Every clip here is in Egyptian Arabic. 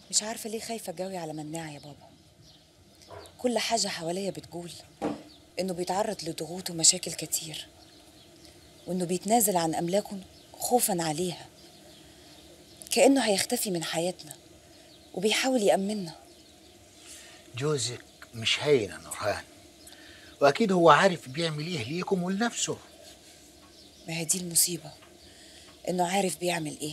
مش عارفة ليه خايفة جوي على مناع يا بابا كل حاجة حواليا بتقول إنه بيتعرض لضغوط ومشاكل كتير وإنه بيتنازل عن أملاكه خوفا عليها كأنه هيختفي من حياتنا وبيحاول يأمننا جوزك مش هين يا نورهان واكيد هو عارف بيعمل ايه ليكم ولنفسه ما هي دي المصيبة إنه عارف بيعمل إيه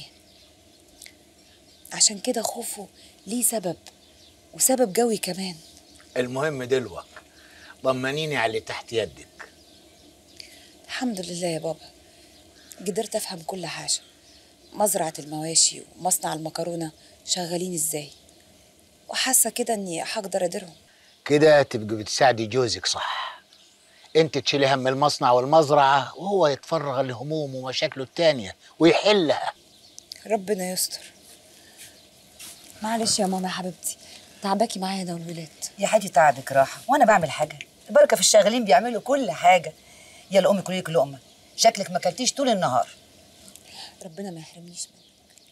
عشان كده خوفه ليه سبب وسبب جوي كمان المهم دلوقتي طمنيني على اللي تحت يدك الحمد لله يا بابا قدرت أفهم كل حاجة مزرعة المواشي ومصنع المكرونة شغالين إزاي وحاسة كده إني هقدر أديرهم كده تبقي بتساعدي جوزك صح انت تشيلي هم المصنع والمزرعة وهو يتفرغ لهمومه ومشاكله التانية ويحلها ربنا يستر معلش يا ماما يا حبيبتي تعباكي معايا ده والولاد يا حاجة تعبك راحة وأنا بعمل حاجة البركة في الشغالين بيعملوا كل حاجة يلا أمي كلي لك لقمة شكلك ما اكلتيش طول النهار ربنا ما يحرمنيش منك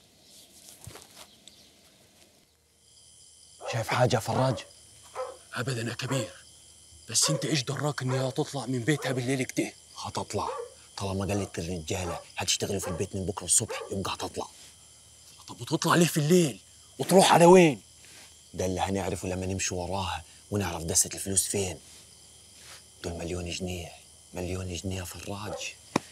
شايف حاجة يا فراج؟ ابدا يا كبير بس انت ايش دراك ان هي هتطلع من بيتها بالليل كده هتطلع طالما قالت الرجالة هتشتغلوا في البيت من بكرة الصبح يبقى هتطلع طب وتطلع ليه في الليل وتروح على وين ده اللي هنعرفه لما نمشي وراها ونعرف دسة الفلوس فين دول مليون جنيه مليون جنيه يا فراج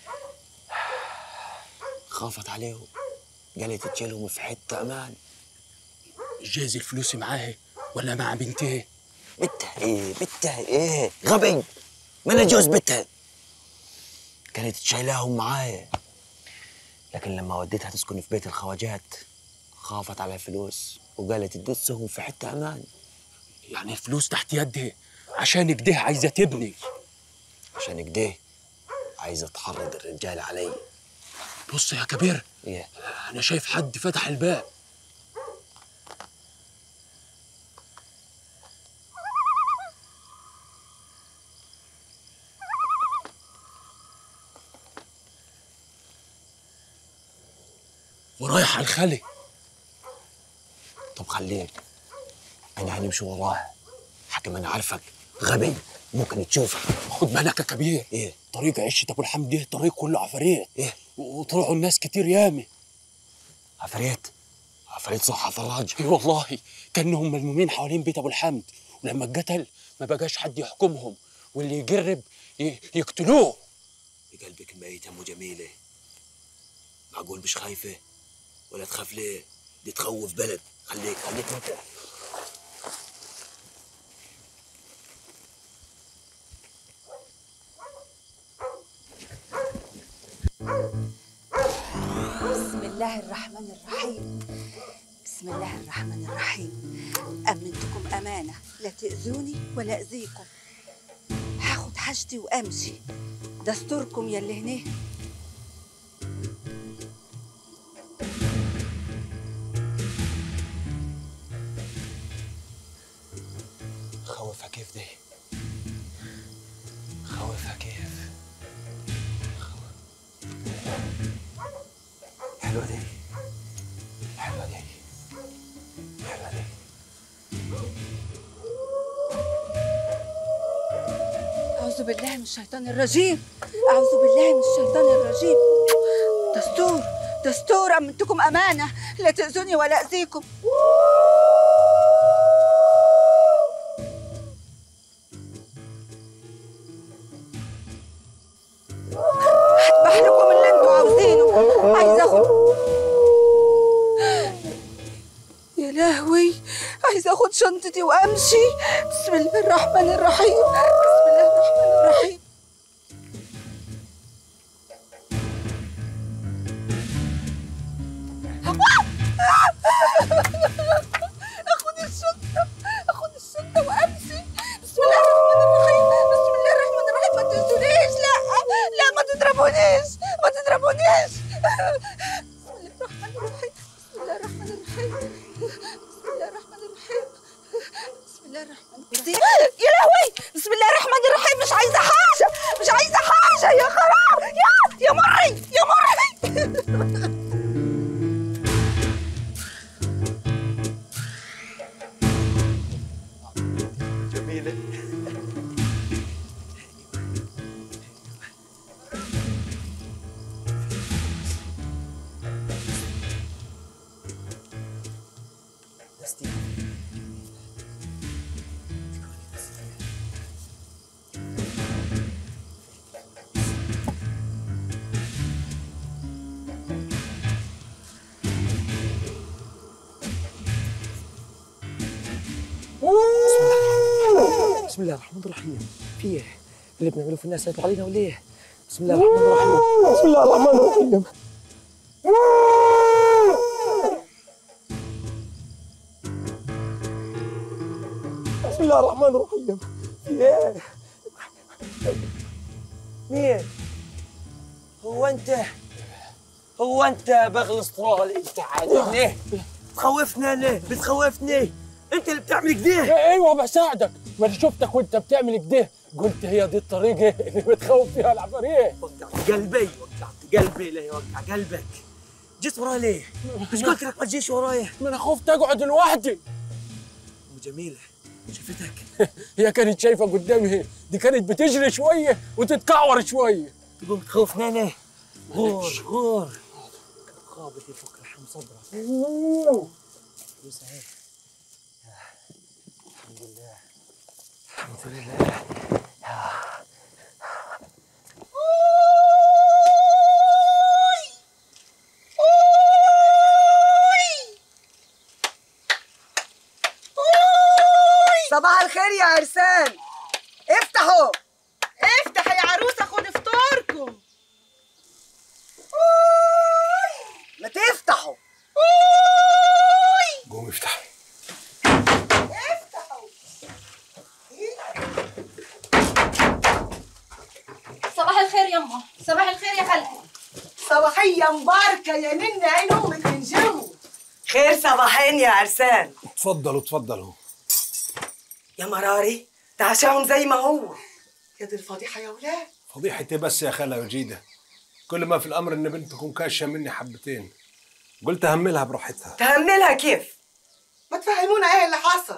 خافت عليهم قالت تشيلهم في حتة أمان جايز الفلوس معاها ولا مع بنتها بتها ايه بتها ايه غبي ما انا جوز بتها كانت شايلاهم معايا لكن لما وديتها تسكن في بيت الخواجات خافت على الفلوس وقالت تدسهم في حته امان يعني الفلوس تحت يدها عشان كده عايزه تبني عشان كده عايزه تحرض الرجال علي بص يا كبير ايه انا شايف حد فتح الباب ورايح على الخلي طب خليك انا هنمشي وراها حكم انا عارفك غبي ممكن تشوفك خد بالك يا كبير ايه طريق عشة ابو الحمد ده طريق كله عفاريت ايه وطلعوا الناس كتير يامي عفاريت عفاريت صح يا فراج اي والله كانهم ملمومين حوالين بيت ابو الحمد ولما اتقتل ما بقاش حد يحكمهم واللي يجرب ي- يقتلوه بقلبك ميت يا ام جميله معقول مش خايفه ولا تخاف ليه دي تخوف بلد خليك خليك انت بسم الله الرحمن الرحيم بسم الله الرحمن الرحيم أمنتكم أمانة لا تأذوني ولا أذيكم هاخد حاجتي وأمشي دستوركم يلي هنا خوفها كيف دي خوفها كيف خوف حلوة دي حلوة دي حلوة دي أعوذ بالله من الشيطان الرجيم أعوذ بالله من الشيطان الرجيم دستور دستور أمنتكم أمانة لا تأذوني ولا أذيكم هذبح لكم اللي انتوا عاوزينه عايزة اخد يا لهوي عايزة اخد شنطتي وامشي بسم الله الرحمن الرحيم بسم الله الرحمن الرحيم اخد الشنطة اخد الشنطة وامشي بسم الله الرحمن الرحيم بسم الله الرحمن الرحيم ما تأذونيش لا لا ما تضربونيش ما تضربونيش بسم الله الرحمن الرحيم بسم الله الرحمن الرحيم بسم الله الرحمن الرحيم بسم الله الرحمن الرحيم يا لهوي بسم الله الرحمن الرحيم مش عايزة حاجة مش عايزة حاجة يا خراب يا يا مري يا مري بسم الله الرحمن الرحيم في ايه اللي بنعمله في الناس هيطلع علينا ولا ايه بسم الله الرحمن الرحيم بسم الله الرحمن الرحيم بسم الله الرحمن الرحيم في ايه مين؟ هو انت هو انت بغل اسطرال انت عارف ليه؟ بتخوفنا ليه؟ بتخوفني انت اللي بتعمل كده ايوه بساعدك ما أنا شفتك وانت بتعمل كده قلت هي دي الطريقه اللي بتخوف فيها العفاريت وقعت قلبي وقعت قلبي ليه وقع قلبك جيت وراي ليه؟ مش قلت لك ما تجيش ورايا ما انا خفت اقعد لوحدي ام جميله شفتك هي كانت شايفه قدامي دي كانت بتجري شويه وتتكعور شويه تقوم تخوفنا ليه؟ غور غور خابط يفك رحم صدرك فلوس اهي الحمد لله الحمد لله صباح الخير يا عرسان افتحوا افتح يا عروسه خد فطاركم ما تفتحوا قوم افتح صباح الخير يما صباح الخير يا خالتي صباحيه مباركه يا نن عين امك من جو خير صباحين يا عرسان تفضلوا تفضلوا يا مراري تعشاهم زي ما هو يا دي الفضيحه يا ولاد فضيحتي بس يا خالة وجيدة كل ما في الأمر إن بنتكم كاشة مني حبتين قلت أهملها براحتها تهملها كيف ما تفهمونا ايه اللي حصل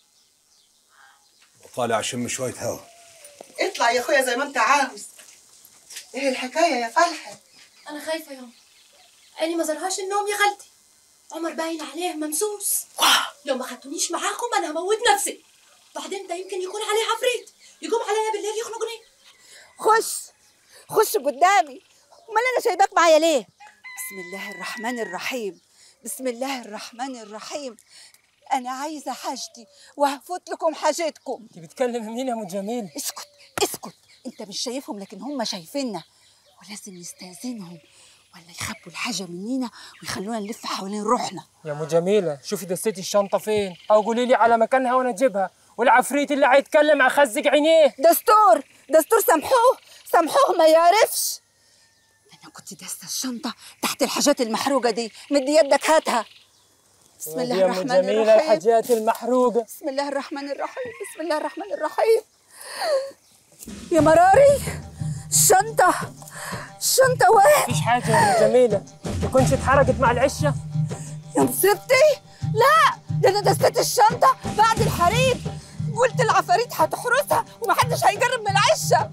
وطالع أشم شوية هوا اطلع يا اخويا زي ما انت عاوز ايه الحكايه يا فلحه انا خايفه يما عيني ما زرهاش النوم يا خالتي عمر باين عليه ممسوس لو ما خدتونيش معاكم انا هموت نفسي بعدين ده يمكن يكون عليه عفريت يقوم عليا بالليل يخنقني خش خش قدامي امال انا سايباك معايا ليه بسم الله الرحمن الرحيم بسم الله الرحمن الرحيم انا عايزه حاجتي وهفوت لكم حاجتكم انت بتكلم مين يا ام جميل اسكت اسكت انت مش شايفهم لكن هم شايفيننا ولازم نستاذنهم ولا يخبوا الحاجه مننا ويخلونا نلف حوالين روحنا يا ام جميله شوفي دستي الشنطه فين او قولي لي على مكانها وانا اجيبها والعفريت اللي هيتكلم اخزق عينيه دستور دستور سامحوه سامحوه ما يعرفش انا كنت داسه الشنطه تحت الحاجات المحروقه دي مد يدك هاتها بسم الله يا ام الرحمن جميله الرحيم الحاجات المحروقه بسم الله الرحمن الرحيم بسم الله الرحمن الرحيم يا مراري الشنطة الشنطة وين؟ مفيش حاجه يا ام جميله تكونش اتحرقت مع العشه يا مصيبتي لا ده انا دستت الشنطة بعد الحريق قلت العفاريت هتحرسها ومحدش هيجرب من العشة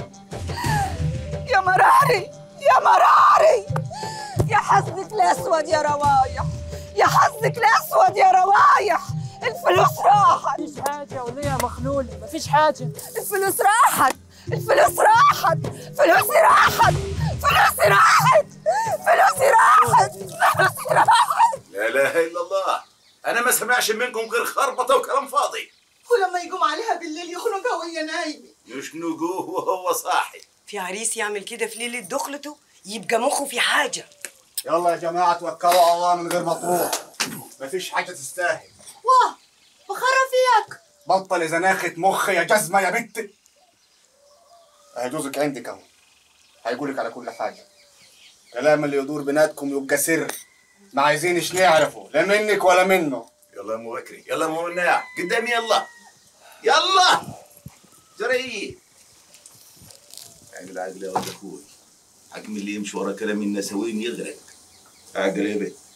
يا مراري يا مراري يا حظك الاسود يا روايح يا حظك الاسود يا روايح الفلوس راحت مفيش حاجه ولا يا مخلول مفيش حاجه الفلوس راحت الفلوس راحت فلوسي راحت فلوسي راحت فلوسي راحت فلوسي راحت لا اله الا الله انا ما سمعش منكم غير خربطه وكلام فاضي ولما يقوم عليها بالليل يخنقها وهي نايمه يشنقوه وهو صاحي في عريس يعمل كده في ليلة دخلته يبقى مخه في حاجة يلا يا جماعة توكلوا على الله من غير مطروح مفيش حاجة تستاهل واه بخرب فيك بطل زناخة مخ يا جزمة يا بنت اهي جوزك عندك اهو هيقولك على كل حاجة كلام اللي يدور بيناتكم يبقى سر ما عايزينش نعرفه لا منك ولا منه يلا يا ام بكري يلا يا ام مناع قدامي يلا يلا جري عقل عقل يا ولد اخوي حكم اللي يمشي ورا كلام النسوين يغرق عقل يا بنت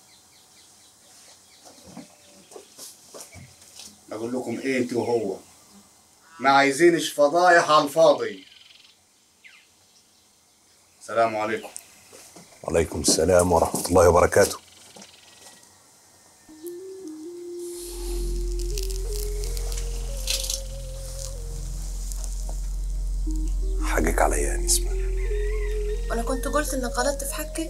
اقول لكم ايه انت وهو ما عايزينش فضايح على الفاضي السلام عليكم وعليكم السلام ورحمة الله وبركاته حقك عليا يا نسمة وانا كنت قلت انك غلطت في حقي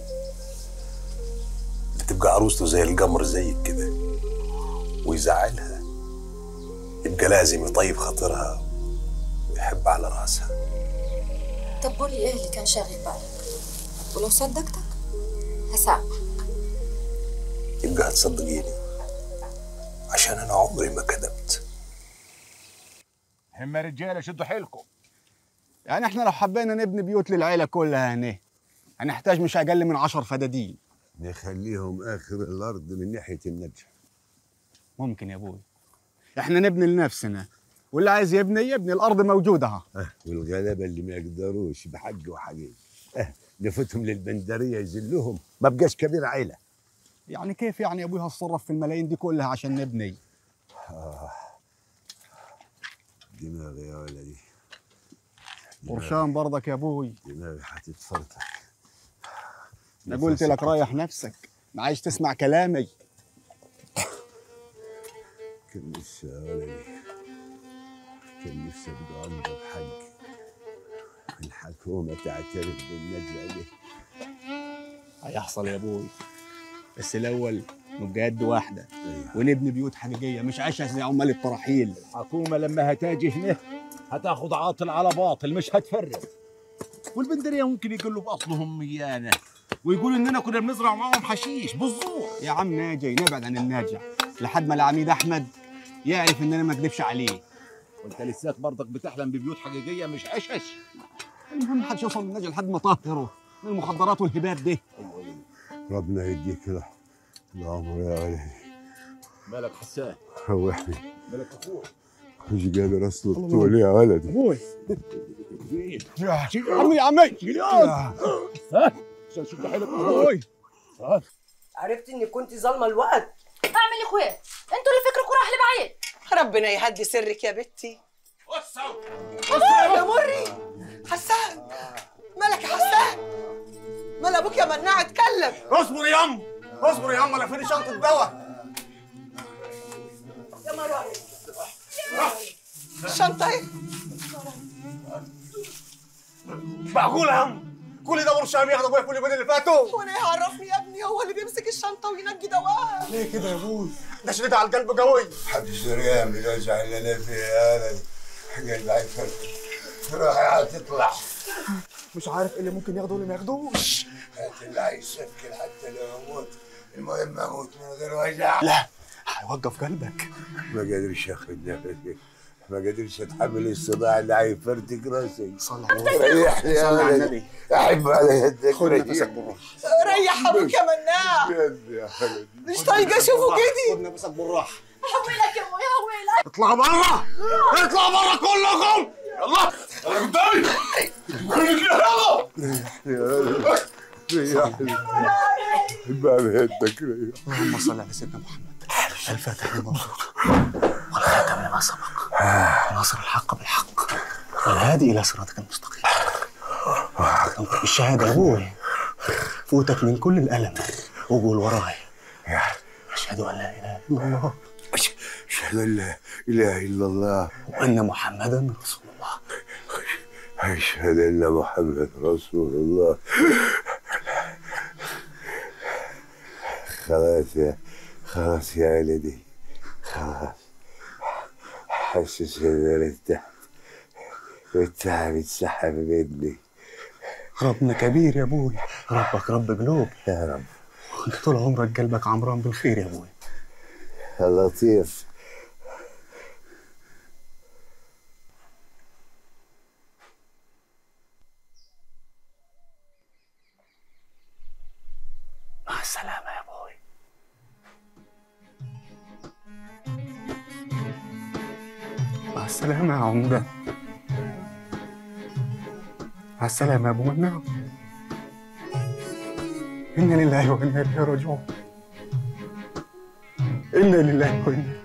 بتبقى عروسته زي القمر زيك كده ويزعلها يبقى لازم يطيب خاطرها ويحب على راسها طب قولي ايه اللي كان شاغل بالك ولو صدقتك هسامحك يبقى هتصدقيني عشان انا عمري ما كذبت هم يا رجاله شدوا حيلكم يعني احنا لو حبينا نبني بيوت للعيله كلها هنا هنحتاج مش اقل من عشر فدادين نخليهم اخر الارض من ناحيه النجح ممكن يا ابوي احنا نبني لنفسنا واللي عايز يبني يبني الارض موجوده ها اه والغلابه اللي ما يقدروش بحق وحقيقي اه نفوتهم للبندريه يذلوهم ما بقاش كبير عيله يعني كيف يعني يا ابوي هتصرف في الملايين دي كلها عشان نبني آه. دماغي يا ولدي قرشان برضك يا ابوي دماغي هتتفرتك انا قلت لك رايح نفسك ما عايش تسمع كلامي كان نفسي يا ولدي كان نفسي ابقى انضف حق الحكومه تعترف بالنجع ده هيحصل يا ابوي بس الاول نبقى يد واحده ونبني بيوت حقيقيه مش عشا زي عمال الطراحيل الحكومة لما هتاجي هنا هتاخد عاطل على باطل مش هتفرق والبندرية ممكن يقولوا بأصلهم ميانة ويقولوا إننا كنا بنزرع معاهم حشيش بالزور يا عم ناجي نبعد عن الناجع لحد ما العميد احمد يعرف ان انا ما اكذبش عليه وانت لساك برضك بتحلم ببيوت حقيقية مش عشش المهم محدش يوصل للناجع لحد ما طهره من المخدرات والهبات دي ربنا يديك له العمر يا ولدي مالك حسان روحني مالك أخوي مش قادر اسلك طولي يا ولدي ابوي يا عمي يا عمي ها عشان شد حيلك أخوي ها عرفت اني كنت ظالمه الوقت اعمل يا اخويا انتوا اللي فكركم راح لبعيد ربنا يهدي سرك يا بنتي وسعوا يا مري حسان مالك يا حسان مال ابوك يا مناع اتكلم اصبر يا ام اصبر يا ام انا فين شنطه دواء يا مروه الشنطه ايه معقول يا ام كل ده برشام ياخد ابويا كل يومين اللي فاتوا وانا يعرفني يا ابني هو اللي بيمسك الشنطه وينجي دواء ليه كده يا ابوي ده شديد على القلب قوي محدش يعمل الوجع اللي انا فيه يا ولدي قلبي هيفرق روحي هتطلع مش عارف ايه اللي ممكن ياخده واللي ما ياخدوش هات اللي هيشكل حتى لو اموت المهم اموت من غير وجع لا هيوقف قلبك ما قادرش اخد نفسي ما قادرش اتحمل الصداع اللي هيفرتك راسي صلى على ريحني يا صلى على ولدي النبي احب على يدك خد نفسك بالراحه ريح ابوك يا مناع يا ولدي مش طايقه اشوفه كده خد نفسك بالراحه هويلك يا ابويا هويلك اطلعوا بره اطلعوا بره كلكم يلا انا قدامي يلا يا ولدي ريحني احب على يدك ريح اللهم صل على سيدنا محمد الفاتح لما أغلق والخاتم لما سبق ناصر الحق بالحق والهادي الى صراطك المستقيم الشهاده يا ابوي فوتك من كل الالم وقول وراي اشهد ان لا اله الا الله اشهد ان لا اله الا الله وان محمدا رسول الله اشهد ان محمد رسول الله خلاص يا خلاص يا ولدي خلاص حسس ان انا ارتحت والتعب اتسحب مني ربنا كبير يا ابوي ربك رب قلوب يا رب وانت طول عمرك قلبك عمران بالخير يا ابوي يا لطيف مع السلامه يا ابوي مع السلامه يا عمده مع السلامه يا ابو مناع انا لله وانا اليه راجعون انا لله وانا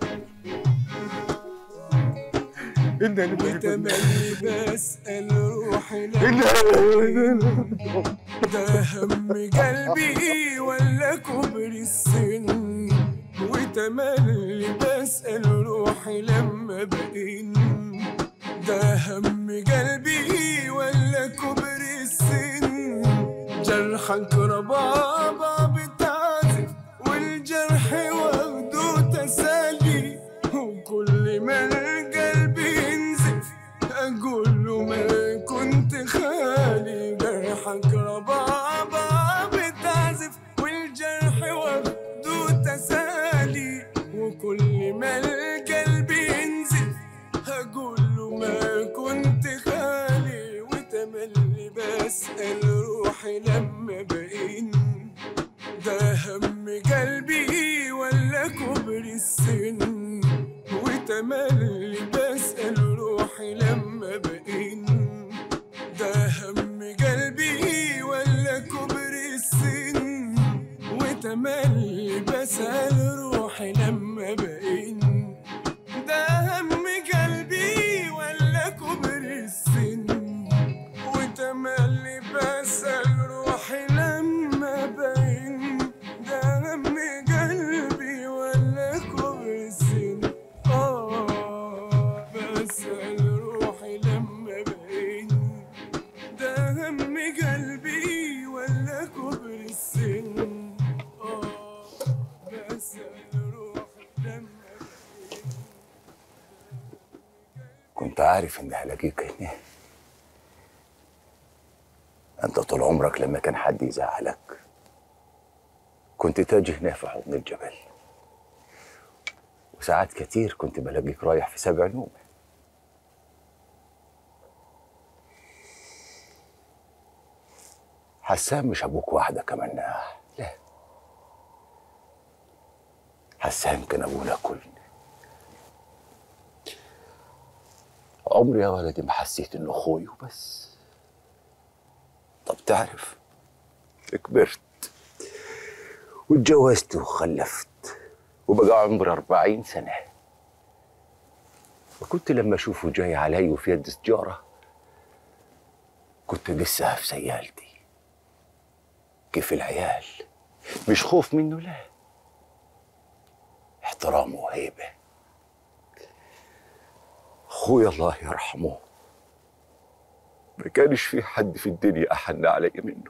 إنا لله وتملي بسأل روحي إنا ده هم قلبي ولا كبر السن وتملي بسأل روحي لما بقين ده هم قلبي ولا كبر السن جرحك ربابة بتعزف والجرح واخده تسالي وكل ما القلب والربابة بتعزف والجرح وخده تسالي وكل ما القلب ينزف هقوله ما كنت خالي وتملي بسأل روحي لما بقين ده هم قلبي ولا كبر السن وتملي بسأل روحي لما بقين ده هم قلبي ولا كبر السن وتملي بسأل روحي لما بقين ده هم قلبي ولا كبر السن وتملي بسأل روحي لما بقين ده هم قلبي ولا كبر السن آه بسأل روحي لما بقين ده هم قلبي ولا كبر السن آه بسأل روحي لما كنت عارف اني هلاقيك هنا انت طول عمرك لما كان حد يزعلك كنت تاجي هنا في حضن الجبل وساعات كتير كنت بلاقيك رايح في سبع نوم حسان مش ابوك واحدة كمان لا حسان كان ابونا كلنا عمري يا ولدي ما حسيت انه اخوي وبس طب تعرف كبرت واتجوزت وخلفت وبقى عمري أربعين سنة وكنت لما أشوفه جاي علي وفي يد سجارة كنت أقسها في سيالتي كيف العيال مش خوف منه لا احترام وهيبة أخويا الله يرحمه ما كانش في حد في الدنيا أحن علي منه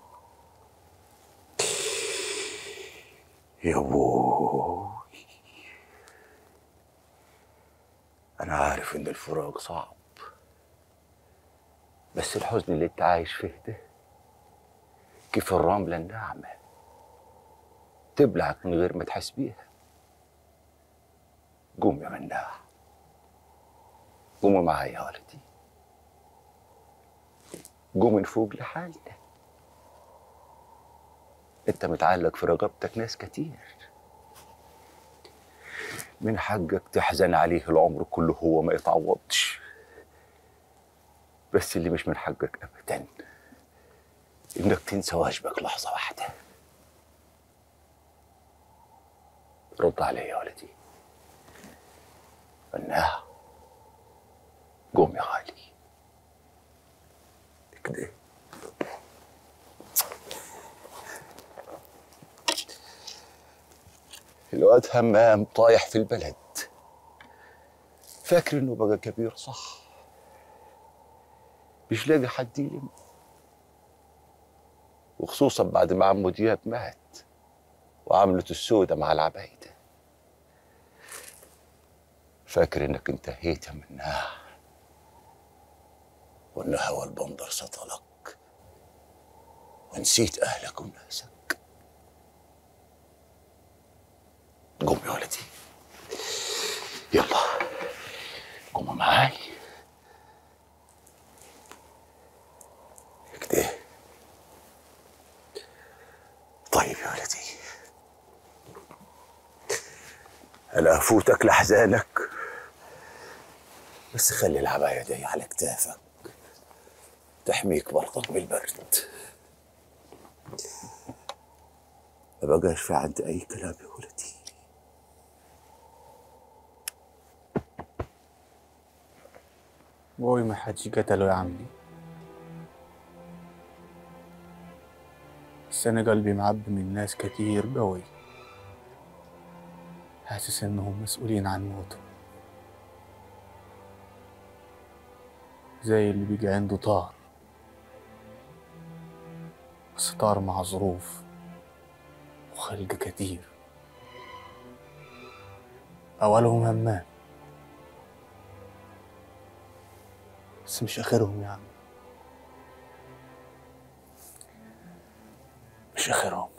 يا ابوي انا عارف ان الفراق صعب بس الحزن اللي انت عايش فيه ده كيف الرملة الناعمة تبلعك من غير ما تحس بيها قوم يا مناع قوموا معايا يا ولدي قوم نفوق لحالنا انت متعلق في رقبتك ناس كتير من حقك تحزن عليه العمر كله هو ما يتعوضش بس اللي مش من حقك ابدا انك تنسى واجبك لحظه واحده رد علي يا ولدي مناع قوم يا غالي كده الواد همام طايح في البلد فاكر انه بقى كبير صح مش لاقي حد يلم وخصوصا بعد ما عمو دياب مات وعملت السودة مع العبايدة فاكر انك انتهيت منها وان هوى البندر سطلك ونسيت اهلك وناسك قوم يا ولدي يلا قوموا معاي كده طيب يا ولدي انا افوتك لاحزانك بس خلي العباية دي على كتافك تحميك برضك من البرد ما بقاش في عندي اي كلام يا ولدي بوي ما حدش قتله يا عمي بس أنا قلبي معبي من ناس كتير قوي حاسس إنهم مسؤولين عن موته زي اللي بيجي عنده طار بس طار مع ظروف وخلق كتير أولهم همام بس مش آخرهم يا عم شيخهم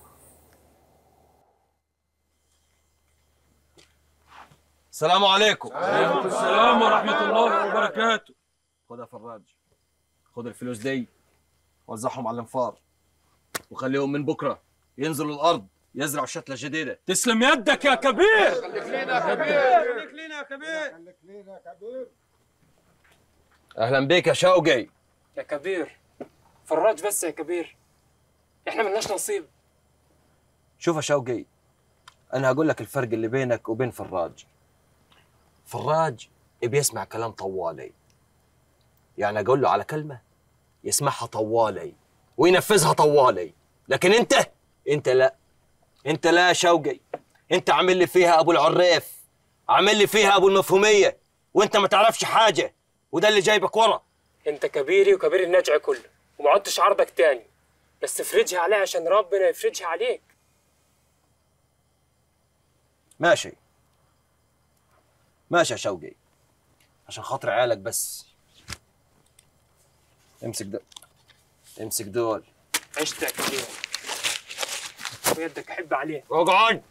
السلام عليكم وعليكم السلام ورحمة الله وبركاته خد يا فراج خد الفلوس دي وزعهم على الانفار وخليهم من بكره ينزلوا الارض يزرعوا شتله جديده تسلم يدك يا كبير خليك لينا يا كبير خليك لينا يا كبير خليك لينا يا كبير اهلا بيك يا شوقي يا كبير فراج بس يا كبير احنا ملناش نصيب شوف يا شوقي انا هقول لك الفرق اللي بينك وبين فراج فراج بيسمع كلام طوالي يعني اقول له على كلمه يسمعها طوالي وينفذها طوالي لكن انت انت لا انت لا يا شوقي انت عامل لي فيها ابو العريف عامل لي فيها ابو المفهوميه وانت ما تعرفش حاجه وده اللي جايبك ورا انت كبيري وكبير النجع كله وما عدتش عرضك تاني بس افرجها عليا عشان ربنا يفرجها عليك ماشي ماشي يا شوقي عشان خاطر عيالك بس امسك ده امسك دول عشت يا كبير ويدك احب عليه اقعد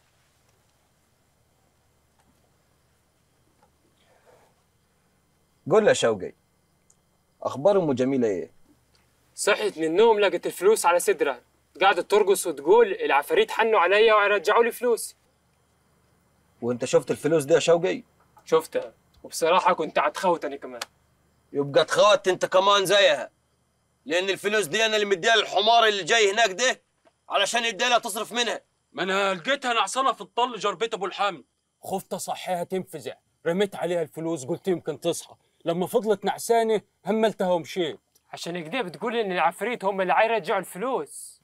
قول لي يا شوقي اخبار ام جميله ايه صحيت من النوم لقيت الفلوس على صدرها قاعدة ترقص وتقول العفاريت حنوا عليا ويرجعوا لي فلوسي وانت شفت الفلوس دي يا شوقي شفتها وبصراحة كنت هتخوت أنا كمان يبقى تخوت انت كمان زيها لان الفلوس دي انا اللي مديها للحمار اللي جاي هناك ده علشان يديها تصرف منها ما انا لقيتها نعسانه في الطل جار بيت ابو الحمد خفت اصحيها تنفزع رميت عليها الفلوس قلت يمكن تصحى لما فضلت نعسانه هملتها ومشيت عشان كده بتقول إن العفاريت هم اللي هيرجعوا الفلوس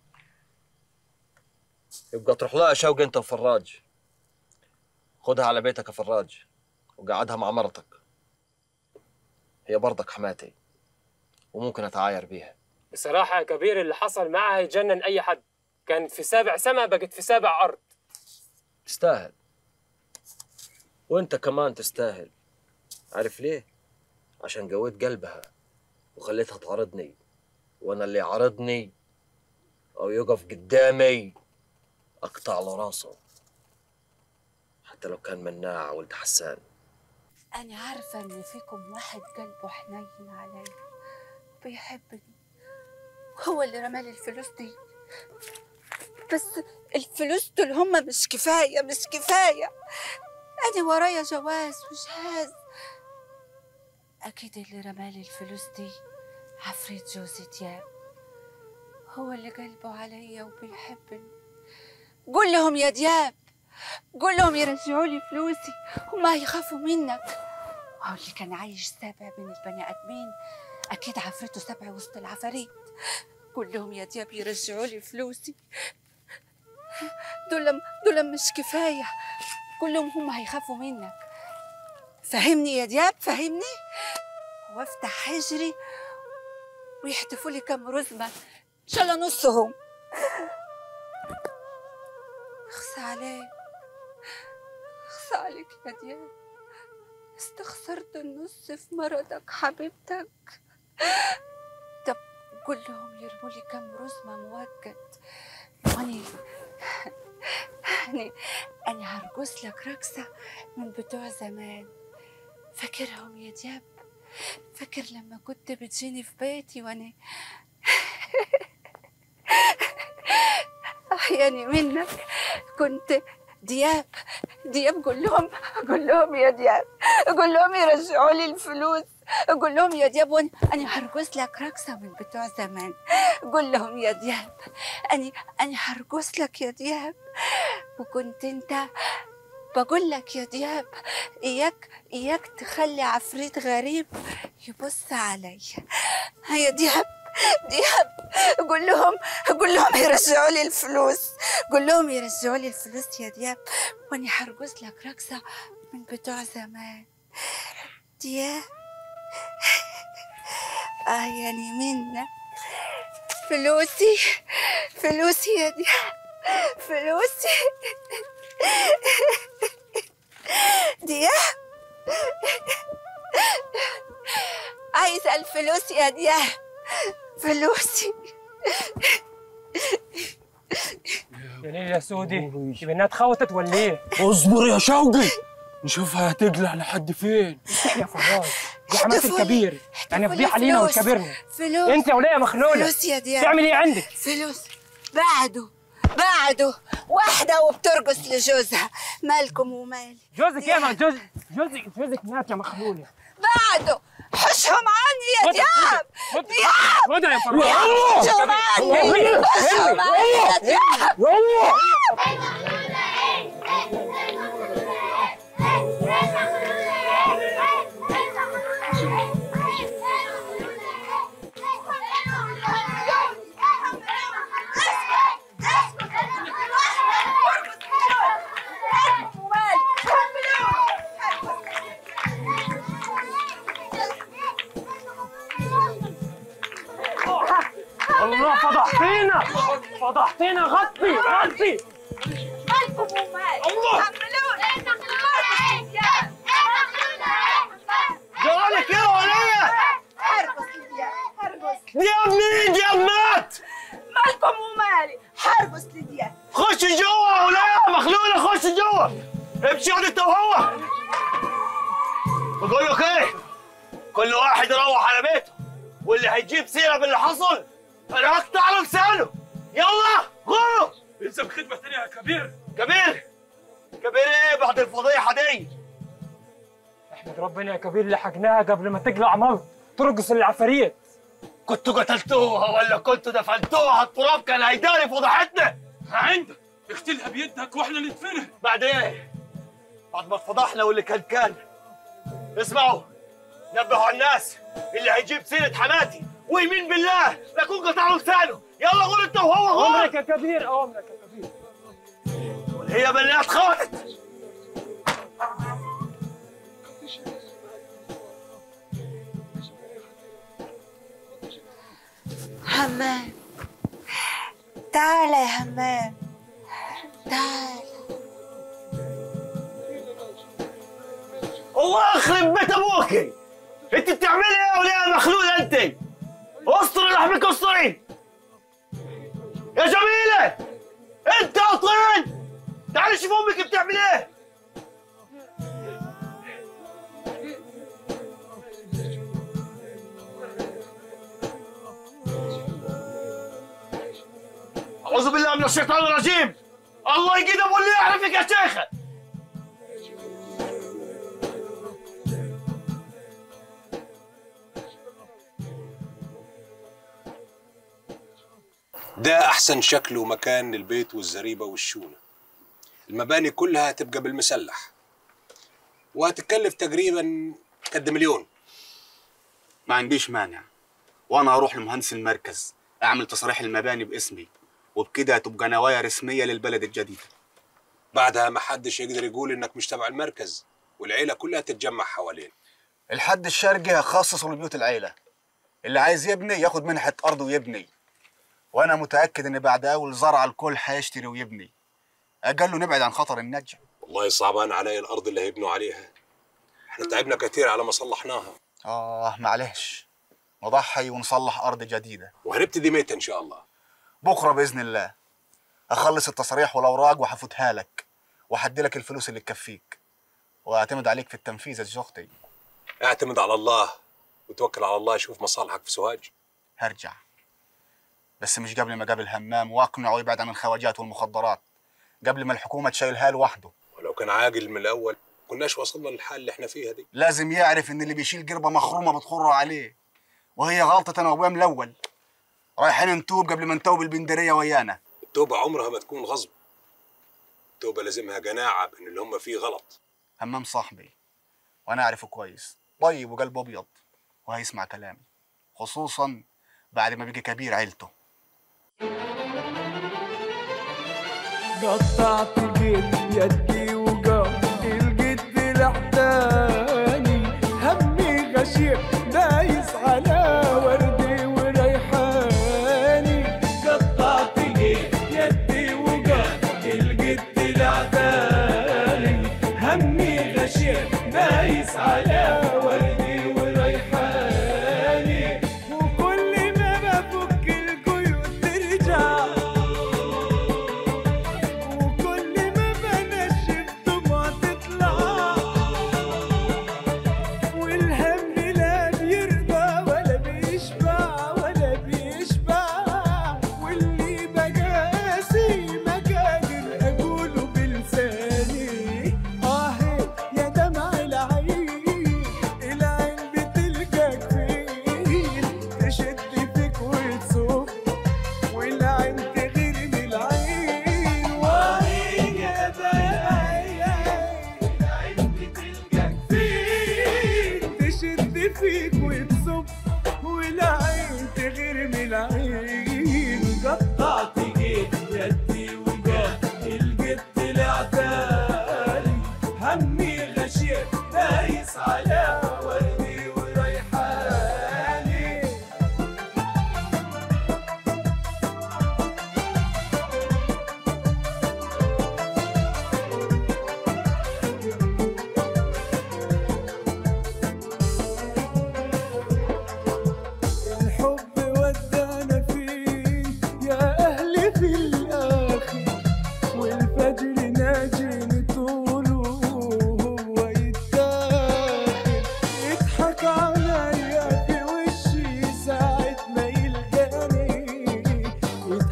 يبقى تروح لها يا شوقي انت وفراج خدها على بيتك يا فراج وقعدها مع مرتك هي برضك حماتي وممكن اتعاير بيها بصراحة يا كبير اللي حصل معها يجنن أي حد كان في سابع سما بقت في سابع أرض تستاهل وانت كمان تستاهل عارف ليه عشان قويت قلبها وخليتها تعارضني وانا اللي يعارضني او يقف قدامي اقطع له راسه حتى لو كان مناع ولد حسان أنا عارفة إن فيكم واحد قلبه حنين عليا بيحبني هو اللي رمالي الفلوس دي بس الفلوس دول هما مش كفاية مش كفاية أنا ورايا جواز وجهاز أكيد اللي رمالي الفلوس دي عفريت جوزي دياب هو اللي قلبه عليا وبيحبني قول لهم يا دياب قول لهم يرجعوا لي فلوسي وما يخافوا منك هو اللي كان عايش سابع بين البني ادمين اكيد عفرته سبع وسط العفاريت قول لهم يا دياب يرجعوا لي فلوسي دول دول مش كفايه قول لهم هم هيخافوا منك فهمني يا دياب فهمني وافتح حجري ويحتفوا لي كم رزمه ان شاء الله نصهم اخصى عليك اخصى عليك يا دياب استخسرت النص في مرضك حبيبتك طب قول لهم يرموا لي كم رزمة موجد واني أنا أنا هرقص لك رقصة من بتوع زمان فاكرهم يا دياب فاكر لما كنت بتجيني في بيتي وأنا أحياني منك كنت دياب دياب قول لهم قول لهم يا دياب قول لهم يرجعوا لي الفلوس قول لهم يا دياب وانا انا هرقص لك رقصه من بتوع زمان قول لهم يا دياب انا انا هرقص لك يا دياب وكنت انت بقول لك يا دياب اياك اياك تخلي عفريت غريب يبص عليا يا دياب دياب قول لهم قول لهم يرجعوا لي الفلوس قول لهم يرجعوا لي الفلوس يا دياب واني هرقص لك رقصه من بتوع زمان دياب اه يعني منك فلوسي فلوسي يا دياب فلوسي دياب عايزة الفلوس يا دياب فلوسي يا سودي يبقى انها اتخوتت ولا ايه؟ اصبر يا شوقي نشوفها هتقلع لحد فين يا فراج دي عملت احتفلي. الكبير يعني احتفلي فضيحه لينا فلوس. ولكبرنا فلوس انت يا وليه مخلوله فلوس يا دياب تعمل ايه عندك؟ فلوس بعده بعده واحدة وبترقص لجوزها مالكم ومالي جوزك ايه ما جوز جوزك جوزك مات يا مخلوله بعده حشهم عني يا خد- دياب خد- دياب خدها يا فراج حشهم عني حشهم عني يا دياب الله فضحتينا فضحتينا غطي غطي مالكم ومالي الله. حملوني جرالك ايه يا ولية؟ هرقص لدياب هرقص دياب مين؟ دياب مات مالكم ومالي هرقص لدياب خش جوا يا ولية مخلولة خش جوا امشي اقعد انت وهو بقول لك ايه؟ كل واحد يروح على بيته واللي هيجيب سيرة باللي حصل انا هقطع له لسانه يلا غوروا لسه خدمه تانية يا كبير كبير كبير ايه بعد الفضيحة دي؟ احمد ربنا يا كبير لحقناها قبل ما تقلع مرض ترقص العفاريت كنتوا قتلتوها ولا كنتوا دفنتوها التراب كان هيداري فضحتنا عندك اقتلها بيدك واحنا ندفنها بعد ايه؟ بعد ما اتفضحنا واللي كان كان اسمعوا نبهوا على الناس اللي هيجيب سيرة حماتي ويمين بالله لاكون قطع له لسانه يلا قول انت وهو غور عمرك يا كبير عمرك يا كبير هي بنات خوتت همام تعال يا همام تعال الله يخرب بيت ابوكي انت بتعملي ايه يا وليه مخلول انت اسطري لحمك اسطري يا جميله انت يا طين تعالي شوف امك بتعمل ايه أعوذ بالله من الشيطان الرجيم الله يقيد أبو اللي يعرفك يا شيخة ده أحسن شكل ومكان للبيت والزريبة والشونة المباني كلها هتبقى بالمسلح وهتتكلف تقريبا قد مليون ما عنديش مانع وانا هروح لمهندس المركز اعمل تصريح المباني باسمي وبكده تبقى نوايا رسميه للبلد الجديد بعدها ما حدش يقدر يقول إنك مش تبع المركز والعيلة كلها تتجمع حوالين الحد الشرقي هخصصه لبيوت العيله اللي عايز يبني ياخد منحه ارض ويبني وانا متاكد ان بعد اول زرعه الكل هيشتري ويبني اقل له نبعد عن خطر النجم والله صعبان علي الأرض اللي هيبنوا عليها احنا تعبنا كتير على ما صلحناها اه معلش نضحي ونصلح ارض جديده وهنبتدي متى إن شاء الله بكره باذن الله اخلص التصريح والاوراق وهفوتها لك وهدي لك الفلوس اللي تكفيك واعتمد عليك في التنفيذ يا زوج اختي اعتمد على الله وتوكل على الله يشوف مصالحك في سوهاج هرجع بس مش قبل ما قابل همام واقنعه يبعد عن الخواجات والمخدرات قبل ما الحكومه تشيلها لوحده ولو كان عاقل من الأول كناش وصلنا للحال اللي احنا فيها دي لازم يعرف ان اللي بيشيل قربه مخرومه بتخر عليه وهي غلطه انا وابويا الاول رايحين نتوب قبل ما نتوب البندريه ويانا التوبة عمرها ما تكون غصب التوبة لازمها قناعة بأن اللي هم فيه غلط همام صاحبي وانا اعرفه كويس طيب وقلبه ابيض وهيسمع كلامي خصوصا بعد ما بقي كبير عيلته قطعت جيت يدي وقام الجد لحداني همي غشيم دايس على وردي وريحاني قطعت جيت يدي وقام الجد لحداني همي غشيم دايس على وردي وريحاني وكل ما بفك القيود ترجع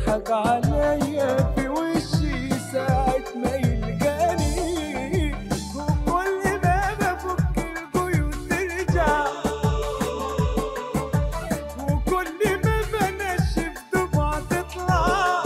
يضحك عليا في وشي ساعة ما يلقاني وكل ما بفك القيود ترجع وكل ما بنشف دموع تطلع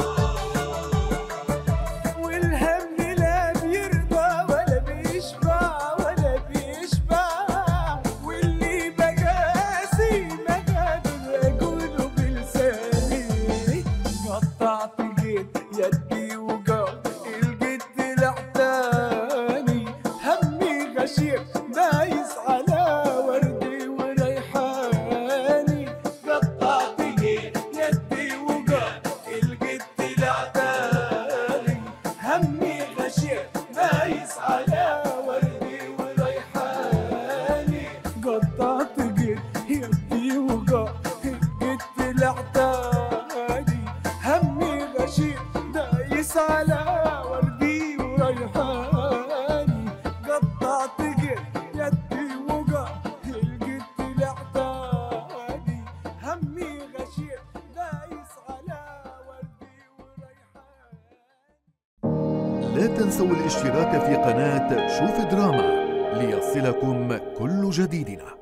والهم لا بيرضى ولا بيشبع ولا بيشبع واللي بقاسي ما قادر اقوله بلساني قطعت جيت يدي وقعت الجد لحتاني همي غشير دايس على وردي وريحاني قطعت جيت يدي وقعت الجد لحتاني همي غشير دايس على وردي وريحاني قطعت جيت يدي وقعت الجد لحتاني همي غشير دايس على وردي وريحاني قطعت جيت يدي وقعت الجد لحتاني همي غشير دايس على لا تنسوا الاشتراك في قناة شوف دراما ليصلكم كل جديدنا